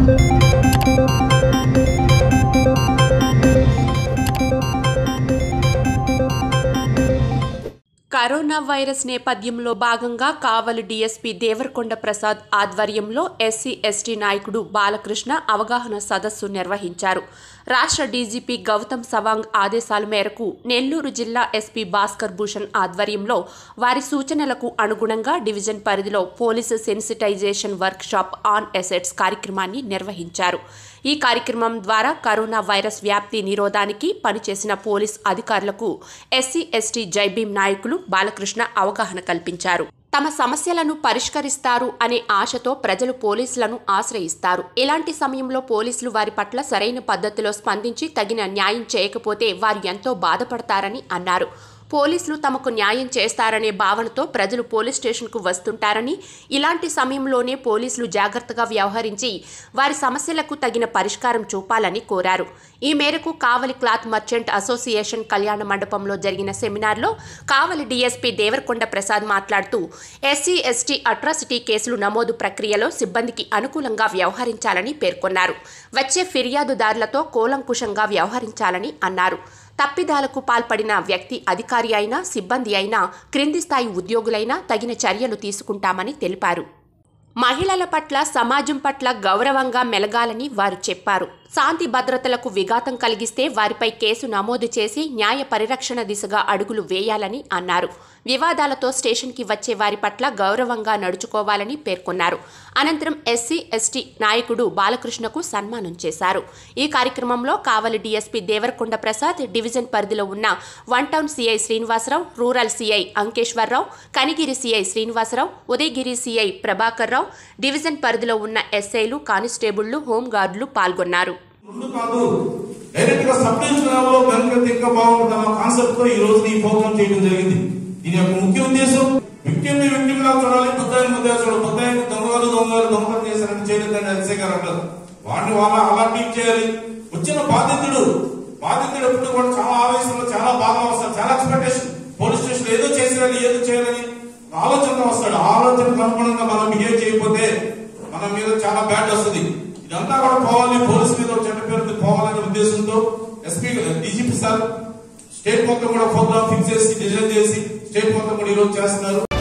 corona virus నేపథ్యంలో భాగంగా కావలి DSP Devarakonda Prasad ఆధ్వర్యంలో ఎస్సీ ఎస్టీ నాయకుడు బాలకృష్ణ అవగాహన సదస్సు నిర్వహించారు రాష్ట్ర డీజీపీ గౌతమ్ సవాంగ్ ఆదేశాల మేరకు నెల్లూరు జిల్లా ఎస్పీ భాస్కర్ భూషణ్ ఆధ్వర్యంలో వారి సూచనలకు అనుగుణంగా డివిజన్ పరిధిలో police sensitization workshop on assets కార్యక్రమాన్ని నిర్వహించారు ఈ కార్యక్రమం ద్వారా కరోనా వైరస్ వ్యాప్తి నిరోధానికి పనిచేసిన పోలీస్ అధికారులకు ఎస్సీ ఎస్టీ జైభీం నాయకులు బాలకృష్ణ అవగాహన కల్పించారు తమ సమస్యలను పరిష్కరిస్తారు అనే ఆశతో ప్రజలు పోలీసులను ఆశ్రయిస్తారు ఇలాంటి సమయంలో పోలీసులు వారి పట్ల సరైన పద్ధతిలో స్పందించి తగిన న్యాయం చేయకపోతే వారు ఎంతో బాధపడతారని అన్నారు పోలీసులు తమకు న్యాయం చేస్తారనే భావనతో ప్రజలు పోలీస్ స్టేషన్కు వస్తుంటారని ఇలాంటి సమయంలోనే పోలీసులు జాగ్రత్తగా వ్యవహరించి వారి సమస్యలకు తగిన పరిష్కారం చూపాలని కోరారు ఈ మేరకు కావలి క్లాత్ మర్చెంట్ అసోసియేషన్ కళ్యాణ మండపంలో జరిగిన సెమినార్లో కావలి డీఎస్పీ దేవరకొండ ప్రసాద్ మాట్లాడుతూ ఎస్సీ ఎస్టీ అట్రాసిటీ కేసులు నమోదు ప్రక్రియలో సిబ్బందికి అనుకూలంగా వ్యవహరించాలని పేర్కొన్నారు వచ్చే ఫిర్యాదుదారులతో కూలంకుషంగా వ్యవహరించాలని అన్నారు తప్పిదాలకు పాల్పడిన వ్యక్తి అధికారి అయినా సిబ్బంది అయినా క్రింది స్థాయి ఉద్యోగులైనా తగిన చర్యలు తీసుకుంటామని తెలిపారు మహిళల పట్ల సమాజం పట్ల గౌరవంగా మెలగాలని వారు చెప్పారు శాంతి భద్రతలకు విఘాతం కలిగిస్తే వారిపై కేసు నమోదు చేసి న్యాయ పరిరక్షణ దిశగా అడుగులు వేయాలని అన్నారు వివాదాలతో స్టేషన్కి వచ్చే వారి పట్ల గౌరవంగా నడుచుకోవాలని పేర్కొన్నారు అనంతరం ఎస్సీ ఎస్టీ నాయకుడు బాలకృష్ణకు సన్మానం చేశారు ఈ కార్యక్రమంలో కావలి డీఎస్పీ దేవరకొండ ప్రసాద్ డివిజన్ పరిధిలో ఉన్న one town CI Srinivasarao rural CI Ankeswararao Kanigiri CI Srinivasarao Udayagiri CI Prabhakar Rao division పరిధిలో ఉన్న ఎస్ఐలు కానిస్టేబుళ్లు హోంగార్డులు పాల్గొన్నారు ముందు కాదు డైరెక్ట్ గా సబ్ డివిజన్ లెవెల్లో వెనకైతే ఇంకా బాగుంటుంది అన్న కాన్సెప్ట్ తో ఈ రోజు ఈ ప్రోగ్రామ్ చేయడం జరిగింది దీని యొక్క ముఖ్య ఉద్దేశం విక్టిమ్ ని విక్టిమ్ లా చూడాలి ముద్దాయిని ముద్దాయి చూడాలి ముద్దాయిని దొంగలు దొంగలు దొంగలు చేశారని చేయలేదని ఎస్ఐ గారు అంటారు వాడిని వాళ్ళ అలా ట్రీట్ చేయాలి వచ్చిన బాధితుడు బాధితుడు ఎప్పుడు కూడా చాలా ఆవేశంలో చాలా బాగా వస్తాడు చాలా ఎక్స్పెక్టేషన్ పోలీస్ స్టేషన్ ఏదో చేసేయాలి ఏదో చేయాలని ఆలోచనతో వస్తాడు ఆ ఆలోచనకు అనుగుణంగా మనం బిహేవ్ చేయకపోతే మన మీద చాలా బ్యాడ్ వస్తుంది ఇదంతా కూడా పోవాలి పోలీసు మీద ఒక చెడ్డ పేరు మీద పోవాలనే ఉద్దేశంతో ఎస్పీ డీజీపీ సార్ స్టేట్ మొత్తం కూడా ప్రోగ్రామ్ ఫిక్స్ చేసి డిజైన్ చేసి స్టేట్ మొత్తం కూడా ఈరోజు చేస్తున్నారు